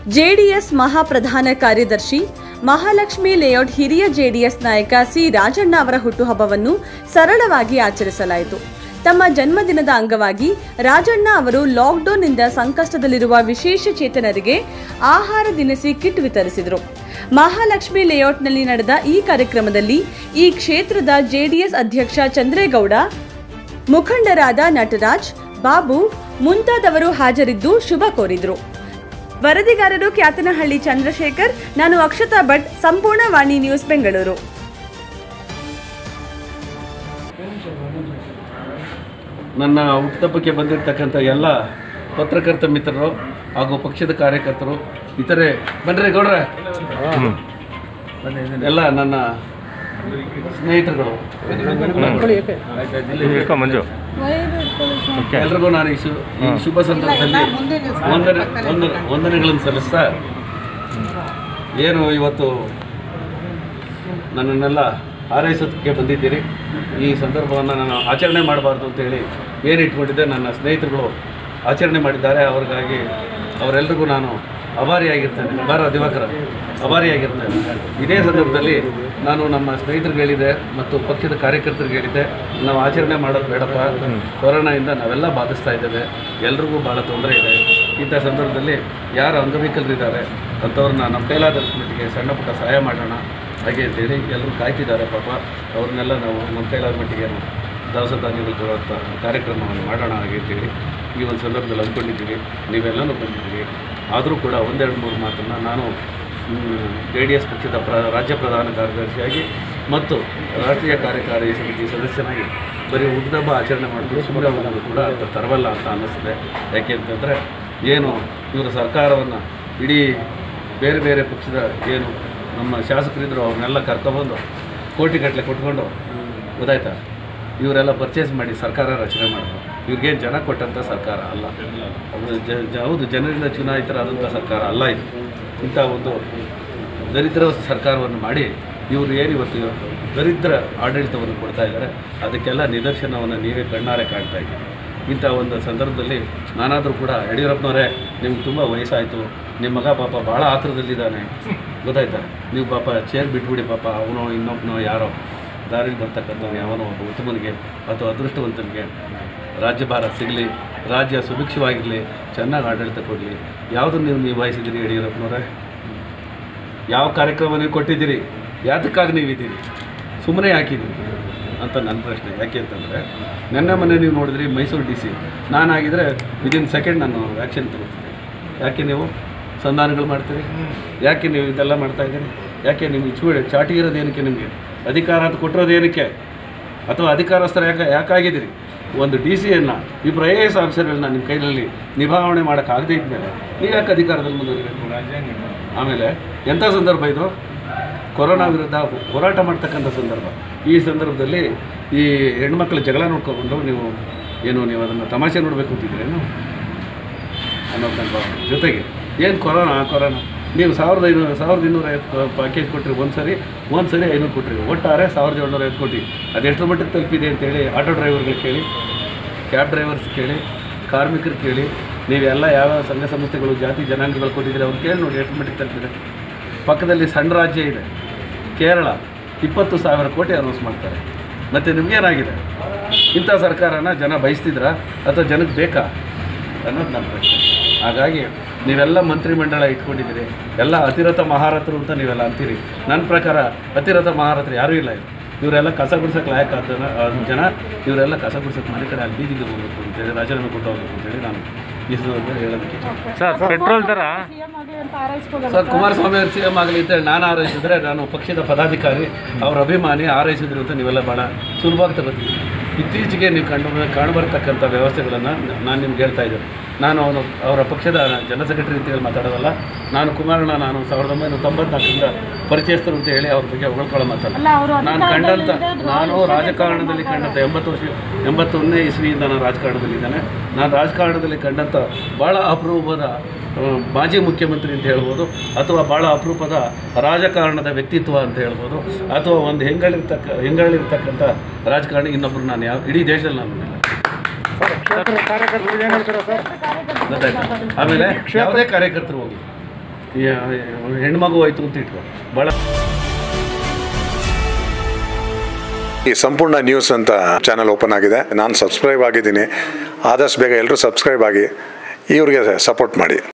JDS ಮಹಾಪ್ರಧಾನ ಕಾರ್ಯದರ್ಶಿ Mahalakshmi layout ಹಿರಿಯ ಜೆಡಿಎಸ್ ನಾಯಕ ಸಿ ರಾಜಣ್ಣ ಅವರ ಹುಟ್ಟುಹಬ್ಬವನ್ನು ಸರಳವಾಗಿ ಆಚರಿಸಲಾಯಿತು ತಮ್ಮ ಜನ್ಮದಿನದ ಅಂಗವಾಗಿ ರಾಜಣ್ಣ ಅವರು ಲಾಕ್ಡೌನ್ನಿಂದ ಸಂಕಷ್ಟದಲ್ಲಿರುವ ವಿಶೇಷ ಚೇತನರಿಗೆ ಆಹಾರ ದಿನಸಿ ಕಿಟ್ ವಿತರಿಸಿದರು ಮಹಾಲಕ್ಷ್ಮಿ ಲೇಔಟ್ನಲ್ಲಿ ನಡೆದ ಈ ಕಾರ್ಯಕ್ರಮದಲ್ಲಿ ಈ ಕ್ಷೇತ್ರದ ಜೆಡಿಎಸ್ ಅಧ್ಯಕ್ಷ ಚಂದ್ರೇಗೌಡ ಮುಖಂಡರಾದ ನಟರಾಜ್ ಬಾಬು ಮುಂತಾದವರು ಹಾಜರಿದ್ದು ಶುಭ ಕೋರಿದ್ರು ವರದಿಗಾರರು ಕ್ಯಾತನಹಳ್ಳಿ ಚಂದ್ರಶೇಖರ್ ನಾನು ಅಕ್ಷತಾ ಭಟ್ ಸಂಪೂರ್ಣ ವಾಣಿ ನ್ಯೂಸ್ ಬೆಂಗಳೂರು ನನ್ನ ಹುಟ್ಟುಹಬ್ಬಕ್ಕೆ ಬಂದಿರತಕ್ಕಂಥ ಎಲ್ಲ ಪತ್ರಕರ್ತ ಮಿತ್ರರು ಹಾಗೂ ಪಕ್ಷದ ಕಾರ್ಯಕರ್ತರು ಇತರೆ ಬನ್ರಿ ಗೌಡ್ರೆ ಎಲ್ಲ ನನ್ನ ಸ್ನೇಹಿತರುಗಳು ಮಂಜು ಎಲ್ರಿಗೂ ನಾನು ಈ ಶು ಈ ಶುಭ ಸಂದರ್ಭದಲ್ಲಿ ವಂದನೆ ವಂದನೆ ವಂದನೆಗಳನ್ನು ಸಲ್ಲಿಸ್ತಾ ಏನು ಇವತ್ತು ನನ್ನನ್ನೆಲ್ಲ ಹಾರೈಸೋದಕ್ಕೆ ಬಂದಿದ್ದೀರಿ ಈ ಸಂದರ್ಭವನ್ನು ನಾನು ಆಚರಣೆ ಮಾಡಬಾರ್ದು ಅಂತೇಳಿ ಏನು ಇಟ್ಕೊಂಡಿದ್ದೆ ನನ್ನ ಸ್ನೇಹಿತರುಗಳು ಆಚರಣೆ ಮಾಡಿದ್ದಾರೆ ಅವ್ರಿಗಾಗಿ ಅವರೆಲ್ಲರಿಗೂ ನಾನು ಅಭಾರಿಯಾಗಿರ್ತೇನೆ ಬಾರ ದಿವಾಕರ ಅಭಾರಿಯಾಗಿರ್ತೇನೆ ಇದೇ ಸಂದರ್ಭದಲ್ಲಿ ನಾನು ನಮ್ಮ ಸ್ನೇಹಿತರಿಗೆ ಹೇಳಿದೆ ಮತ್ತು ಪಕ್ಷದ ಕಾರ್ಯಕರ್ತರಿಗೆ ಹೇಳಿದ್ದೆ ನಾವು ಆಚರಣೆ ಮಾಡೋದು ಬೇಡಪ್ಪ ಕೊರೋನಾಯಿಂದ ನಾವೆಲ್ಲ ಬಾಧಿಸ್ತಾ ಇದ್ದೇವೆ ಎಲ್ರಿಗೂ ಭಾಳ ತೊಂದರೆ ಇದೆ ಇಂಥ ಸಂದರ್ಭದಲ್ಲಿ ಯಾರು ಅಂಗವಿಕಲರಿದ್ದಾರೆ ಅಂಥವ್ರನ್ನ ನಮ್ಮ ಕೈಲಾದಷ್ಟು ಮಟ್ಟಿಗೆ ಸಣ್ಣ ಪುಟ್ಟ ಸಹಾಯ ಮಾಡೋಣ ಹಾಗೆ ಅಂತೇಳಿ ಎಲ್ಲರೂ ಕಾಯ್ತಿದ್ದಾರೆ ಪಾಪ ಅವ್ರನ್ನೆಲ್ಲ ನಾವು ನಮ್ಮ ಕೈಲಾದ ಮಟ್ಟಿಗೆ ನಾವು ದವಸ ಧಾನ್ಯಗಳು ಕೊಡುವಂಥ ಕಾರ್ಯಕ್ರಮವನ್ನು ಮಾಡೋಣ ಹಾಗೆ ಅಂತೇಳಿ ಈ ಒಂದು ಸಂದರ್ಭದಲ್ಲಿ ಅಂದ್ಕೊಂಡಿದ್ದೀವಿ ನೀವೆಲ್ಲನೂ ಬಂದಿದ್ದೀವಿ ಆದರೂ ಕೂಡ ಒಂದೆರಡು ಮೂರು ಮಾತನ್ನು ನಾನು ಜೆ ಡಿ ಎಸ್ ಪಕ್ಷದ ಪ್ರ ರಾಜ್ಯ ಪ್ರಧಾನ ಕಾರ್ಯದರ್ಶಿಯಾಗಿ ಮತ್ತು ರಾಷ್ಟ್ರೀಯ ಕಾರ್ಯಕಾರಿ ಸಮಿತಿ ಸದಸ್ಯನಾಗಿ ಬರೀ ಹುಟ್ಟುಹಬ್ಬ ಆಚರಣೆ ಮಾಡಿದ್ರು ಸುಮ್ಮನೆ ಹೋಗೋದು ಕೂಡ ಅದು ತರವಲ್ಲ ಅಂತ ಅನ್ನಿಸ್ತದೆ ಯಾಕೆ ಅಂತಂದರೆ ಏನು ಇವರು ಸರ್ಕಾರವನ್ನು ಇಡೀ ಬೇರೆ ಬೇರೆ ಪಕ್ಷದ ಏನು ನಮ್ಮ ಶಾಸಕರಿದ್ದರು ಅವ್ರನ್ನೆಲ್ಲ ಕರ್ಕೊಬಂದು ಕೋಟಿಗಟ್ಟಲೆ ಕೊಟ್ಕೊಂಡು ಗೊತ್ತಾಯ್ತಾ ಇವರೆಲ್ಲ ಪರ್ಚೇಸ್ ಮಾಡಿ ಸರ್ಕಾರ ರಚನೆ ಮಾಡೋದು ಇವ್ರಿಗೇನು ಜನ ಕೊಟ್ಟಂಥ ಸರ್ಕಾರ ಅಲ್ಲ ಅದು ಜ ಜ- ಹೌದು ಜನರಿಂದ ಚುನಾಯಿತರಾದಂಥ ಸರ್ಕಾರ ಅಲ್ಲ ಇದು ಇಂಥ ಒಂದು ದರಿದ್ರ ಸರ್ಕಾರವನ್ನು ಮಾಡಿ ಇವರು ಏನು ಇವತ್ತು ದರಿದ್ರ ಆಡಳಿತವನ್ನು ಕೊಡ್ತಾ ಇದ್ದಾರೆ ಅದಕ್ಕೆಲ್ಲ ನಿದರ್ಶನವನ್ನು ನೀವೇ ಕಣ್ಣಾರೆ ಕಾಣ್ತಾ ಇದ್ದೀರಿ ಇಂಥ ಒಂದು ಸಂದರ್ಭದಲ್ಲಿ ನಾನಾದರೂ ಕೂಡ ಯಡಿಯೂರಪ್ಪನವರೇ ನಿಮ್ಗೆ ತುಂಬ ವಯಸ್ಸಾಯಿತು ನಿಮ್ಮ ಮಗ ಪಾಪ ಭಾಳ ಆತರದಲ್ಲಿದ್ದಾನೆ ಗೊತ್ತಾಯ್ತಾ ನೀವು ಪಾಪ ಚೇರ್ ಬಿಟ್ಬಿಡಿ ಪಾಪ ಅವನೋ ಇನ್ನೊಬ್ಬನೋ ಯಾರೋ ದಾರಿಲಿ ಬರ್ತಕ್ಕಂಥವ್ನು ಯಾವನೋ ಒಬ್ಬ ಉತ್ತಮನಿಗೆ ಅಥವಾ ಅದೃಷ್ಟವಂತನಿಗೆ ರಾಜ್ಯಭಾರ ಸಿಗಲಿ ರಾಜ್ಯ ಸುಭಿಕ್ಷವಾಗಿರಲಿ ಚೆನ್ನಾಗಿ ಆಡಳಿತ ಕೊಡಲಿ ಯಾವುದನ್ನು ನೀವು ನಿಭಾಯಿಸಿದ್ದೀರಿ ಯಡಿಯೂರಪ್ಪನವರೇ ಯಾವ ಕಾರ್ಯಕ್ರಮ ನೀವು ಕೊಟ್ಟಿದ್ದೀರಿ ಯಾತಕ್ಕಾಗಿ ನೀವಿದ್ದೀರಿ ಸುಮ್ಮನೆ ಹಾಕಿದ್ದೀರಿ ಅಂತ ನನ್ನ ಪ್ರಶ್ನೆ ಯಾಕೆ ಅಂತಂದರೆ ನೆನ್ನೆ ಮೊನ್ನೆ ನೀವು ನೋಡಿದ್ರಿ ಮೈಸೂರು ಡಿ ಸಿ ನಾನಾಗಿದ್ದರೆ ವಿದಿನ್ ಸೆಕೆಂಡ್ ನಾನು ಆ್ಯಕ್ಷನ್ ತಗೋತೀನಿ ಯಾಕೆ ನೀವು ಸಂಧಾನಗಳು ಮಾಡ್ತೀರಿ ಯಾಕೆ ನೀವು ಇದೆಲ್ಲ ಮಾಡ್ತಾ ಇದ್ದೀರಿ ಯಾಕೆ ನಿಮ್ಗೆ ಚೂ ಚಾಟಿ ಇರೋದು ಏನಕ್ಕೆ ನಿಮಗೆ ಅಧಿಕಾರ ಅಂತ ಕೊಟ್ಟಿರೋದು ಏನಕ್ಕೆ ಅಥವಾ ಅಧಿಕಾರಸ್ಥರು ಯಾಕೆ ಯಾಕಾಗಿದ್ದೀರಿ ಒಂದು ಡಿ ಸಿಯನ್ನು ಇಬ್ಬರು ಐ ಎ ಎಸ್ ಆಫೀಸರ್ಗಳನ್ನ ನಿಮ್ಮ ಕೈಯಲ್ಲಿ ನಿಭಾವಣೆ ಮಾಡೋಕ್ಕಾಗದೇ ಇದ್ಮೇಲೆ ನೀವು ಯಾಕೆ ಅಧಿಕಾರದಲ್ಲಿ ಮುಂದುವರಿಬೇಕು ಆಮೇಲೆ ಎಂಥ ಸಂದರ್ಭ ಇದು ಕೊರೋನಾ ವಿರುದ್ಧ ಹೋರಾಟ ಮಾಡ್ತಕ್ಕಂಥ ಸಂದರ್ಭ ಈ ಸಂದರ್ಭದಲ್ಲಿ ಈ ಹೆಣ್ಮಕ್ಳ ಜಗಳ ನೋಡ್ಕೊಂಡು ನೀವು ಏನು ನೀವು ಅದನ್ನು ತಮಾಷೆ ನೋಡಬೇಕು ಅಂತಿದ್ರೇನು ಅನ್ನೋದು ನನ್ನ ಭಾವನೆ. ಜೊತೆಗೆ ಏನು ಕೊರೋನಾ ಕೊರೋನಾ ನೀವು ಸಾವಿರದ ಐನೂರು ಸಾವಿರದ ಇನ್ನೂರ ಐವತ್ತು ಪ್ಯಾಕೇಜ್ ಕೊಟ್ಟರೆ ಒಂದು ಸರಿ ಒಂದು ಸರಿ ಐನೂರು ಕೊಟ್ಟರಿ ಒಟ್ಟಾರೆ ಸಾವಿರದ ಏಳ್ನೂರ ಐವತ್ತು ಕೊಟ್ಟು ಅದೆಷ್ಟು ಮಟ್ಟಿಗೆ ತಲುಪಿದೆ ಅಂತೇಳಿ ಆಟೋ ಡ್ರೈವರ್ಗಳು ಕೇಳಿ ಕ್ಯಾಬ್ ಡ್ರೈವರ್ಸ್ ಕೇಳಿ ಕಾರ್ಮಿಕರು ಕೇಳಿ ನೀವೆಲ್ಲ ಯಾವ ಸಂಘ ಸಂಸ್ಥೆಗಳು ಜಾತಿ ಜನಾಂಗಗಳು ಕೊಟ್ಟಿದ್ದೀರಿ ಅವ್ರು ಕೇಳಿ ನೋಡಿ ಎಷ್ಟು ಮಟ್ಟಿಗೆ ತಲುಪಿದೆ ಪಕ್ಕದಲ್ಲಿ ಸಣ್ಣ ರಾಜ್ಯ ಇದೆ ಕೇರಳ ಇಪ್ಪತ್ತು ಸಾವಿರ ಕೋಟಿ ಅನೌನ್ಸ್ ಮಾಡ್ತಾರೆ ಮತ್ತು ನಿಮಗೇನಾಗಿದೆ ಇಂಥ ಸರ್ಕಾರನ ಜನ ಬಯಸ್ತಿದ್ರಾ ಅಥವಾ ಜನಕ್ಕೆ ಬೇಕಾ ಅನ್ನೋದು ನನ್ನ ಪ್ರಶ್ನೆ ಹಾಗಾಗಿ ನೀವೆಲ್ಲ ಮಂತ್ರಿಮಂಡಲ ಇಟ್ಕೊಂಡಿದ್ದೀರಿ ಎಲ್ಲ ಅತಿರಥ ಮಹಾರಥರು ಅಂತ ನೀವೆಲ್ಲ ಅಂತೀರಿ ನನ್ನ ಪ್ರಕಾರ ಅತಿರಥ ಮಹಾರಥರು ಯಾರೂ ಇಲ್ಲ ಇಲ್ಲಿ ಇವರೆಲ್ಲ ಕಸ ಗುಡ್ಸಕ್ಕೆ ಲಾಯಕ ಆದ ಜನ ಆದ ಜನ ಇವರೆಲ್ಲ ಕಸ ಗುಡ್ಸಕ್ಕೆ ಮನೆ ಕಡೆ ಅಲ್ಲಿ ಬೀದಿಗೆ ಹೋಗ್ಬೇಕು ಅಂತೇಳಿ ರಾಜೀನಾಮೆ ಕೊಟ್ಟು ಹೋಗ್ಬೇಕು ಅಂತೇಳಿ ನಾನು ಈ ಸಂದರ್ಭದಲ್ಲಿ ಹೇಳೋದಕ್ಕೆ ಇಚ್ಛೆ ಸರ್ ಪೆಟ್ರೋಲ್ ದರ ಸರ್ ಕುಮಾರಸ್ವಾಮಿ ಅವರು ಸಿ ಎಂ ಆಗಲಿ ಅಂತೇಳಿ ನಾನು ಆರೈಸಿದ್ರೆ ನಾನು ಪಕ್ಷದ ಪದಾಧಿಕಾರಿ ಅವರ ಅಭಿಮಾನಿ ಆರೈಸಿದ್ರು ಅಂತ ನೀವೆಲ್ಲ ಭಾಳ ಸುಲಭವಾಗಿ ತಗೋತೀವಿ ಇತ್ತೀಚೆಗೆ ನೀವು ಕಂಡು ಕಾಣಬರ್ತಕ್ಕಂಥ ವ್ಯವಸ್ಥೆಗಳನ್ನು ನಾನು ನಿಮ್ಗೆ ಹೇಳ್ತಾ ಇದ್ದೇನೆ ನಾನು ಅವನು ಅವರ ಪಕ್ಷದ ಜನರಲ್ ಸೆಕ್ರೆಟರಿ ಅಂತ ಹೇಳಿ ಮಾತಾಡೋದಲ್ಲ ನಾನು ಕುಮಾರಣ್ಣ ನಾನು ಸಾವಿರದ ಒಂಬೈನೂರ ತೊಂಬತ್ನಾಲ್ಕರಿಂದ ಪರಿಚಯಸ್ಥರು ಅಂತ ಹೇಳಿ ಅವ್ರ ಬಗ್ಗೆ ಹೊಗಳ್ಕೊಳ್ಳೋ ಮಾತಲ್ಲ ನಾನು ಕಂಡಂಥ ನಾನು ರಾಜಕಾರಣದಲ್ಲಿ ಕಂಡಂಥ ಎಂಬತ್ತು ವರ್ಷ ಎಂಬತ್ತೊಂದನೇ ಇಸ್ವಿಯಿಂದ ನಾನು ರಾಜಕಾರಣದಲ್ಲಿದ್ದೇನೆ ನಾನು ರಾಜಕಾರಣದಲ್ಲಿ ಕಂಡಂಥ ಭಾಳ ಅಪರೂಪದ ಆ, ಮಾಜಿ ಮುಖ್ಯಮಂತ್ರಿ ಅಂತ ಹೇಳ್ಬೋದು ಅಥವಾ ಭಾಳ ಅಪರೂಪದ ರಾಜಕಾರಣದ ವ್ಯಕ್ತಿತ್ವ ಅಂತ ಹೇಳ್ಬೋದು ಅಥವಾ ಒಂದು ಹೆಂಗಳಿರ್ತಕ್ಕ ಹೆಂಗಳಿರ್ತಕ್ಕಂಥ ರಾಜಕಾರಣಿ ಇನ್ನೊಬ್ಬರು ನಾನು ಯಾವ ಇಡೀ ದೇಶದಲ್ಲಿ ನಾನು ನೋಡಿಲ್ಲ ಗೊತ್ತಾಯ್ತಾ ಆಮೇಲೆ ಯಾವುದೇ ಕಾರ್ಯಕರ್ತರು ಹೋಗಿ ಹೆಣ್ಮಗು ಆಯಿತು ಅಂತ ಇಟ್ಕೊ ಭಾಳ ಈ ಸಂಪೂರ್ಣ ನ್ಯೂಸ್ ಅಂತ ಚಾನಲ್ ಓಪನ್ ಆಗಿದೆ ನಾನು ಸಬ್ಸ್ಕ್ರೈಬ್ ಆಗಿದ್ದೀನಿ ಆದಷ್ಟು ಬೇಗ ಎಲ್ಲರೂ ಸಬ್ಸ್ಕ್ರೈಬ್ ಆಗಿ ಇವ್ರಿಗೆ ಸಪೋರ್ಟ್ ಮಾಡಿ